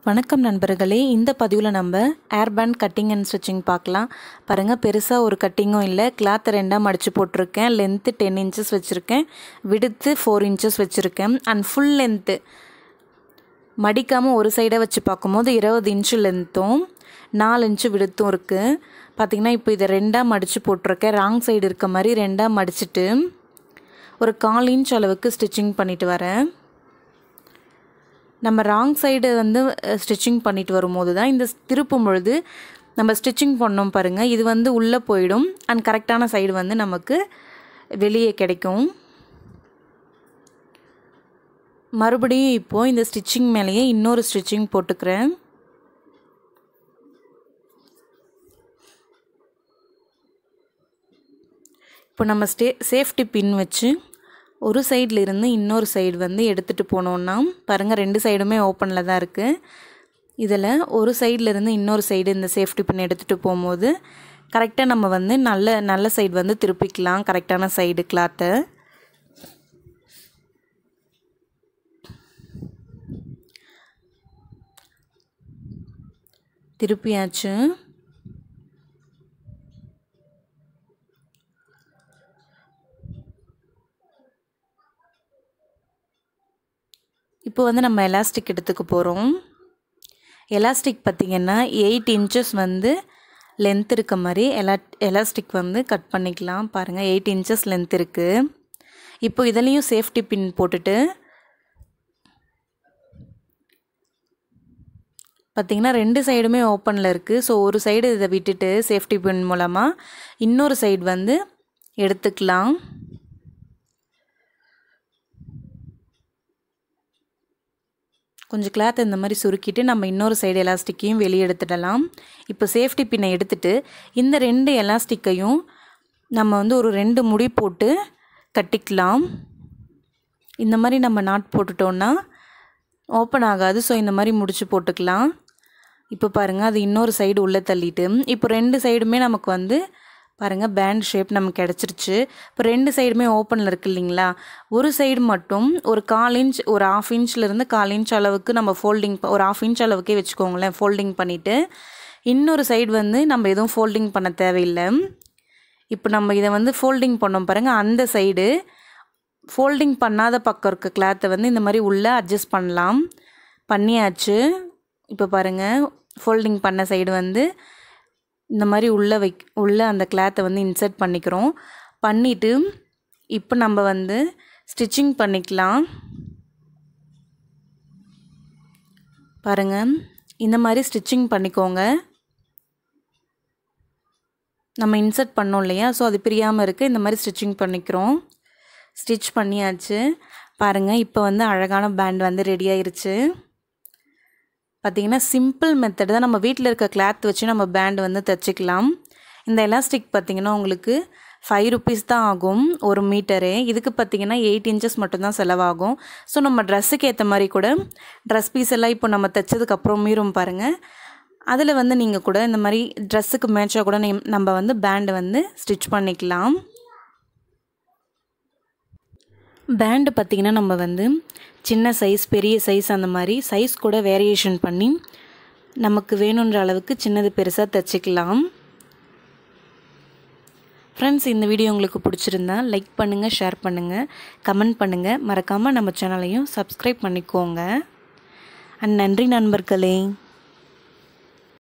வணக்கம் நண்பர்களே இந்த பதிவில் நம்ம hair band cutting and stitching பார்க்கலாம் பாருங்கள் பெருசாக ஒரு கட்டிங்கும் இல்லை கிளாத்தை ரெண்டாக மடித்து போட்டிருக்கேன் லென்த்து டென் இன்ச்சஸ் வச்சுருக்கேன் விடுத்து ஃபோர் இன்ச்சஸ் வச்சுருக்கேன் அண்ட் ஃபுல் லென்த்து மடிக்காமல் ஒரு சைடை வச்சு பார்க்கும்போது இருபது இன்ச்சு லென்த்தும் நாலு இன்ச்சு விடுத்தும் இருக்குது பார்த்திங்கன்னா இப்போ இதை ரெண்டாக மடித்து போட்டிருக்கேன் ராங் சைடு இருக்க மாதிரி ரெண்டாக மடிச்சுட்டு ஒரு கால் இன்ச் அளவுக்கு ஸ்டிச்சிங் பண்ணிட்டு வரேன் நம்ம ராங் சைடு வந்து ஸ்டிச்சிங் பண்ணிட்டு வரும்போது தான் இந்த திருப்பும் பொழுது நம்ம ஸ்டிச்சிங் பண்ணோம் பாருங்கள் இது வந்து உள்ளே போயிடும் அண்ட் கரெக்டான சைடு வந்து நமக்கு வெளியே கிடைக்கும் மறுபடியும் இப்போது இந்த ஸ்டிச்சிங் மேலேயே இன்னொரு ஸ்டிச்சிங் போட்டுக்கிறேன் இப்போ நம்ம ஸ்டே சேஃப்டி பின் வச்சு ஒரு சைடில் இருந்து இன்னொரு சைடு வந்து எடுத்துகிட்டு போனோன்னா பாருங்கள் ரெண்டு சைடுமே ஓப்பனில் தான் இருக்குது இதில் ஒரு சைடில் இருந்து இன்னொரு சைடு இந்த சேஃப்டி பின் எடுத்துகிட்டு போகும்போது கரெக்டாக நம்ம வந்து நல்ல நல்ல சைடு வந்து திருப்பிக்கலாம் கரெக்டான சைடு கிளாத்தை திருப்பியாச்சு இப்போ வந்து நம்ம எலாஸ்டிக் எடுத்துக்க போகிறோம் எலாஸ்டிக் பார்த்திங்கன்னா எயிட் இன்ச்சஸ் வந்து லென்த் இருக்க மாதிரி எலா எலாஸ்டிக் வந்து கட் பண்ணிக்கலாம் பாருங்கள் எயிட் இன்ச்சஸ் லென்த் இருக்குது இப்போ இதுலேயும் சேஃப்டி பின் போட்டுட்டு பார்த்திங்கன்னா ரெண்டு சைடுமே ஓப்பனில் இருக்குது ஸோ ஒரு சைடு இதை விட்டுட்டு சேஃப்டி பின் மூலமாக இன்னொரு சைடு வந்து எடுத்துக்கலாம் கொஞ்சம் கிளாத் இந்த மாதிரி சுருக்கிட்டு நம்ம இன்னொரு சைடு எலாஸ்டிக்கையும் வெளியே எடுத்துடலாம் இப்போ சேஃப்டி பின்னை எடுத்துட்டு இந்த ரெண்டு எலாஸ்டிக்கையும் நம்ம வந்து ஒரு ரெண்டு முடி போட்டு கட்டிக்கலாம் இந்த மாதிரி நம்ம நாட் போட்டுட்டோன்னா ஓப்பன் ஆகாது ஸோ இந்த மாதிரி முடிச்சு போட்டுக்கலாம் இப்போ பாருங்கள் அது இன்னொரு சைடு உள்ளே தள்ளிட்டு இப்போ ரெண்டு சைடுமே நமக்கு வந்து பாருங்கள் பேண்ட் ஷேப் நமக்கு கிடச்சிருச்சு இப்போ ரெண்டு சைடுமே ஓப்பனில் இருக்குது இல்லைங்களா ஒரு சைடு மட்டும் ஒரு கால் இன்ச் ஒரு ஆஃப் இன்ச்லேருந்து கால் இன்ச் அளவுக்கு நம்ம ஃபோல்டிங் ஒரு ஆஃப் இன்ச் அளவுக்கே வச்சுக்கோங்களேன் ஃபோல்டிங் பண்ணிவிட்டு இன்னொரு சைடு வந்து நம்ம எதுவும் ஃபோல்டிங் பண்ண தேவையில்லை இப்போ நம்ம இதை வந்து ஃபோல்டிங் பண்ணோம் பாருங்கள் அந்த சைடு ஃபோல்டிங் பண்ணாத பக்கம் இருக்க கிளாத்தை வந்து இந்த மாதிரி உள்ளே அட்ஜஸ்ட் பண்ணலாம் பண்ணியாச்சு இப்போ பாருங்கள் ஃபோல்டிங் பண்ண சைடு வந்து இந்த மாதிரி உள்ளே வை உள்ளே அந்த கிளாத்தை வந்து இன்சர்ட் பண்ணிக்கிறோம் பண்ணிவிட்டு இப்போ நம்ம வந்து ஸ்டிச்சிங் பண்ணிக்கலாம் பாருங்கள் இந்த மாதிரி ஸ்டிச்சிங் பண்ணிக்கோங்க நம்ம இன்சர்ட் பண்ணோம் இல்லையா ஸோ அது பிரியாமல் இருக்குது இந்த மாதிரி ஸ்டிச்சிங் பண்ணிக்கிறோம் ஸ்டிச் பண்ணியாச்சு பாருங்கள் இப்போ வந்து அழகான பேண்ட் வந்து ரெடி ஆயிருச்சு பார்த்திங்கன்னா சிம்பிள் மெத்தட் தான் நம்ம வீட்டில் இருக்க கிளாத் வச்சு நம்ம பேண்ட் வந்து தைச்சிக்கலாம் இந்த எலாஸ்டிக் பார்த்திங்கன்னா உங்களுக்கு ஃபைவ் ருபீஸ் தான் ஆகும் ஒரு மீட்டரு இதுக்கு பார்த்திங்கன்னா எயிட் இன்ச்சஸ் மட்டும்தான் செலவாகும் ஸோ நம்ம ட்ரெஸ்ஸுக்கு ஏற்ற மாதிரி கூட ட்ரெஸ் பீஸ் எல்லாம் இப்போ நம்ம தைச்சதுக்கப்புறம் மீறும் பாருங்கள் அதில் வந்து நீங்கள் கூட இந்த மாதிரி ட்ரெஸ்ஸுக்கு மேட்சாக கூட நம்ம வந்து பேண்டு வந்து ஸ்டிச் பண்ணிக்கலாம் பேண்டு பார்த்திங்கன்னா நம்ம வந்து சின்ன சைஸ் பெரிய சைஸ் அந்த மாதிரி சைஸ் கூட வேரியேஷன் பண்ணி நமக்கு வேணுன்ற அளவுக்கு சின்னது பெருசாக தைச்சிக்கலாம் ஃப்ரெண்ட்ஸ் இந்த வீடியோ உங்களுக்கு பிடிச்சிருந்தா லைக் பண்ணுங்கள் ஷேர் பண்ணுங்கள் கமெண்ட் பண்ணுங்கள் மறக்காமல் நம்ம சேனலையும் சப்ஸ்கிரைப் பண்ணிக்கோங்க அண்ட் நன்றி நண்பர்களே